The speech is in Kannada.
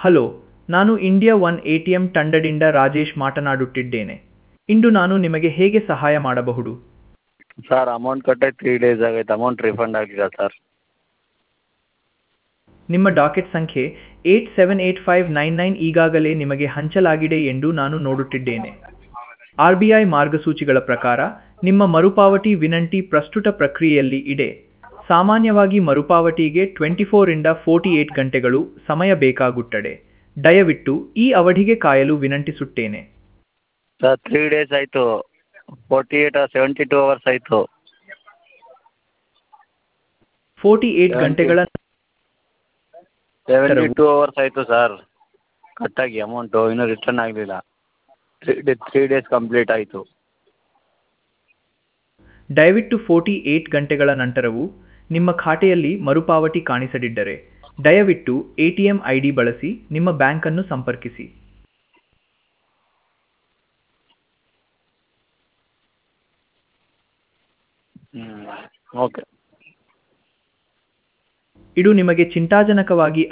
ಹಲೋ ನಾನು India one A T M ತಂಡದಿಂದ ರಾಜೇಶ್ ಮಾತನಾಡುತ್ತಿದ್ದೇನೆ ಇಂದು ನಾನು ನಿಮಗೆ ಹೇಗೆ ಸಹಾಯ ಮಾಡಬಹುದು ಸರ್ ಅಮೌಂಟ್ ಕಟ್ಟೆ ತ್ರೀ ಡೇಸ್ ಆಗೈತೆ ಅಮೌಂಟ್ ರಿಫಂಡ್ ಆಗಿಲ್ಲ ಸರ್ ನಿಮ್ಮ ಡಾಕೆಟ್ ಸಂಖ್ಯೆ eight seven eight five nine nine ಈಗಾಗಲೇ ನಿಮಗೆ ಹಂಚಲಾಗಿದೆ ಎಂದು ನಾನು ನೋಡುತ್ತಿದ್ದೇನೆ ಆರ್ ಬಿ ಐ ಮಾರ್ಗಸೂಚಿಗಳ ಪ್ರಕಾರ ನಿಮ್ಮ ಮರುಪಾವತಿ ವಿನಂತಿ ಪ್ರಸ್ತುತ ಪ್ರಕ್ರಿಯೆಯಲ್ಲಿ ಇದೆ ಸಾಮಾನ್ಯವಾಗಿ ಮರುಪಾವತಿಗೆ ಟ್ವೆಂಟಿ ಫೋರಿಂದ ಫೋರ್ಟಿ ಏಟ್ ಗಂಟೆಗಳು ಸಮಯ ಬೇಕಾಗುತ್ತದೆ ದಯವಿಟ್ಟು ಈ ಅವಧಿಗೆ ಕಾಯಲು ವಿನಂತಿಸುತ್ತೇನೆ ಸರ್ ತ್ರೀ ಡೇಸ್ ಆಯಿತು forty eight seventy two hours ಆಯಿತು ಫೋರ್ಟಿ ಏಟ್ ಗಂಟೆಗಳ ಸೆವೆಂಟಿ ಟೂ ಅವರ್ಸ್ ಆಯಿತು ಸರ್ ಕಟ್ಟಾಗಿ ಅಮೌಂಟು ಇನ್ನೂ ರಿಟರ್ನ್ ಆಗಲಿಲ್ಲ three day three days complete ಆಯಿತು ದಯವಿಟ್ಟು ಫೋರ್ಟಿ ಏಟ್ ಗಂಟೆಗಳ ನಂತರವೂ ನಿಮ್ಮ ಖಾತೆಯಲ್ಲಿ ಮರುಪಾವತಿ ಕಾಣಿಸದಿದ್ದರೆ ದಯವಿಟ್ಟು A T M I D ಬಳಸಿ ನಿಮ್ಮ ಬ್ಯಾಂಕನ್ನು ಸಂಪರ್ಕಿಸಿ ಹ್ಞೂ ಓಕೆ ಇದು ನಿಮಗೆ ಚಿಂತಾಜನಕವಾಗಿ